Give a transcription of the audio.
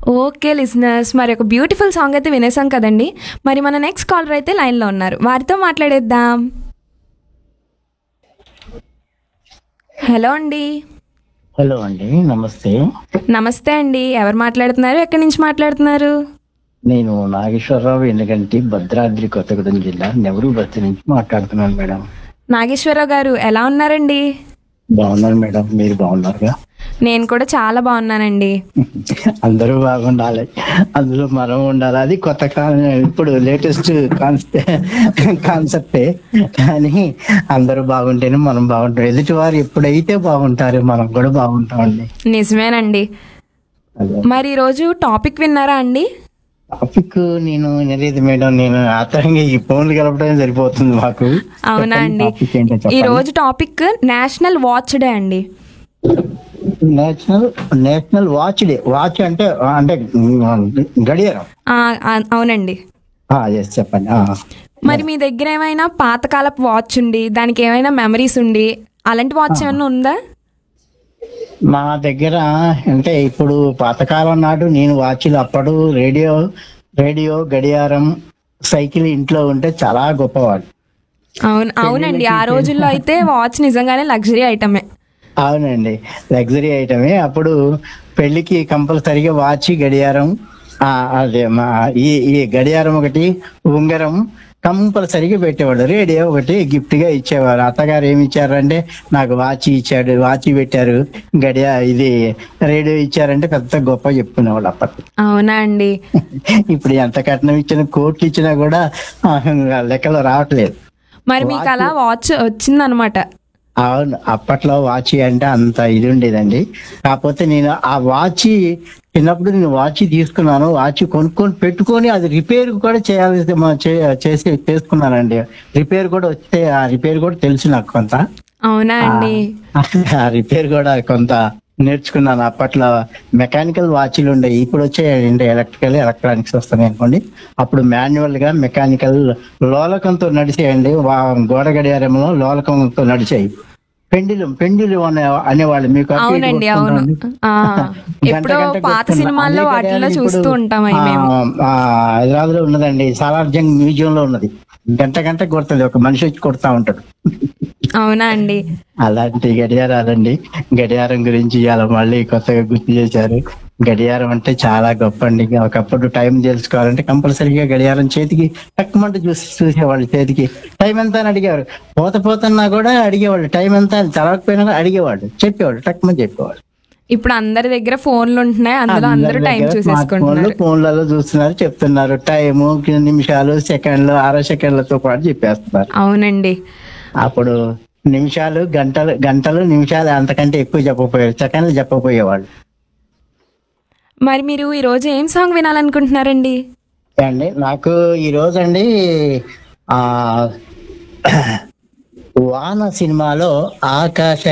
Okay listeners మరి ఒక beautiful song అయితే వినేసాం కదండి మరి మన నెక్స్ట్ కాలర్ అయితే లైన్లో ఉన్నారు వారితో మాట్లాడేద్దాం హలో అండి హలో అండి నమస్తే నమస్తే అండి ఎవరు మాట్లాడుతున్నారు ఎక్కడి నుంచి మాట్లాడుతున్నారు నేను నాగేశ్వరరావు ఎందుకంటే భద్రాద్రి కొత్తగూడెం జిల్లా నెవరు బస్తి నుంచి మాట్లాడుతున్నాను మేడం నాగేశ్వరరావు గారు ఎలా ఉన్నారండి బాగున్నాను మేడం మీరు బాగున్నారుగా నేను కూడా చాలా బాగున్నానండి అందరూ బాగుండాలి అందులో మనం ఉండాలి అది కొత్త కాలం ఇప్పుడు లేటెస్ట్ కాన్సెప్ట్ కాన్సెప్టే కానీ అందరూ బాగుంటేనే మనం బాగుంటాం ఎదుటి వారు ఎప్పుడైతే బాగుంటారో మనం కూడా బాగుంటామండి నిజమేనండి అదే మరి ఈరోజు టాపిక్ విన్నారా అండి టాపిక్ నేను వినలేదు మేడం నేను ఆతరంగా ఈ ఫోన్లు కలపడమే సరిపోతుంది మాకు అవునా అండి టాపిక్ ఏంటో ఈ చెప్పండి. రోజు టాపిక్ నేషనల్ వాచ్ డే అండి national national watch day watch అంటే అంటే గడియారం ఆ, ఆ, అవునండి ఎస్ చెప్పండి ఆ. మరి మీ దగ్గర ఏమైనా పాతకాలపు వాచ్ ఉండి దానికి ఏమైనా మెమరీస్ ఉండి అలాంటి వాచ్ ఏమైనా ఉందా మా దగ్గర అంటే ఇప్పుడు పాతకాలం నాడు నేను వాచ్లు అప్పుడు రేడియో రేడియో గడియారం సైకిల్ ఇంట్లో ఉంటే చాలా గొప్పవాడు అవును అవునండి ఆ రోజుల్లో అయితే వాచ్ నిజంగానే లగ్జరీ ఐటమే అవునండి లగ్జరీ ఐటమే అప్పుడు పెళ్లికి కంపల్సరీగా వాచ్ గడియారం ఆ, అదే మా ఈ ఈ గడియారం ఒకటి ఉంగరం కంపల్సరీగా పెట్టేవాడు రేడియో ఒకటి గిఫ్ట్ గా ఇచ్చేవారు అత్తగారు ఏమి ఇచ్చారంటే నాకు వాచ్ ఇచ్చాడు వాచ్ పెట్టారు గడియా ఇది రేడియో ఇచ్చారంటే పెద్ద గొప్ప చెప్పుకునేవాళ్ళు అప్పట్లో అవునా అండి ఇప్పుడు ఎంత కట్నం ఇచ్చినా కోట్లు ఇచ్చినా కూడా ఆ, లెక్కలో రావట్లేదు మరి మీకు అలా వాచ్ వచ్చిందనమాట అవును అప్పట్లో వాచ్ అంటే అంత ఇది ఉండేదండి కాకపోతే నేను ఆ వాచ్ చిన్నప్పుడు నేను వాచ్ తీసుకున్నాను వాచ్ కొనుక్కొని పెట్టుకొని అది రిపేర్ కూడా చేయాల్సి మ- చే- చేసి చేసుకున్నానండి రిపేర్ కూడా వస్తే ఆ రిపేర్ కూడా తెలుసు నాకు కొంత అవునా అండి ఆ రిపేర్ కూడా కొంత నేర్చుకున్నాను అప్పట్లో మెకానికల్ వాచ్లు ఉండే ఇప్పుడు వచ్చే ఎలక్ట్రికల్ ఎలక్ట్రానిక్స్ వస్తున్నాయి అనుకోండి అప్పుడు మాన్యువల్ గా మెకానికల్ లోలకంతో నడిచేయండి వా- గోడ గడియారంలో లోలకంతో నడిచాయి పెండిలం పెండిలు అనే అనేవాళ్ళు మీకు అటు ఇటు అవునండి అవును వస్తుంటామండి. ఆ, గంట ఎప్పుడో గంట పాత కొట్టుకున్నా. సినిమాల్లో అదే వాటిలో గడియారం చూస్తూ ఇప్పుడు, ఉంటాం అవి మేము ఆ, ఆ, హైదరాబాద్ లో ఉన్నదండి సాలార్జంగ్ మ్యూజియం లో ఉన్నది గంట గంట కొడుతుంది ఒక మనిషి వచ్చి కొడతా ఉంటాడు అవునా అండి అలాంటి గడియారాలండి గడియారం గురించి ఇవాళ మళ్ళీ కొత్తగా గుర్తు చేశారు గడియారం అంటే చాలా గొప్ప అండి ఒకప్పుడు టైం తెలుసుకోవాలంటే కంపల్సరీగా గడియారం చేతికి తక్కువ చూసి చూసేవాళ్ళు చేతికి టైం ఎంత అని అడిగేవారు పోత పోతన్నా కూడా అడిగేవాళ్ళు టైం ఎంత అని చదవకపోయినా కూడా అడిగేవాళ్ళు చెప్పేవాళ్ళు తక్కువ చెప్పేవాళ్ళు ఇప్పుడు అందరి దగ్గర ఫోన్లు ఉంటున్నాయి అందులో అందరూ టైం చూసేసుకుంటున్నారు ఫోన్లలో చూస్తున్నారు చెప్తున్నారు టైము నిమిషాలు సెకండ్లు అర సెకండ్లతో పాటు చెప్పేస్తున్నారు అవునండి అప్పుడు నిమిషాలు గంటలు గంటలు నిమిషాలు అంతకంటే ఎక్కువ చెప్పకపోయారు సెకండ్లు చెప్పకపోయేవాళ్ళు మరి మీరు ఈ రోజు ఏం సాంగ్ వినాలనుకుంటున్నారండి అండి నాకు ఈ రోజు అండి ఆ వాన సినిమాలో ఆకాశ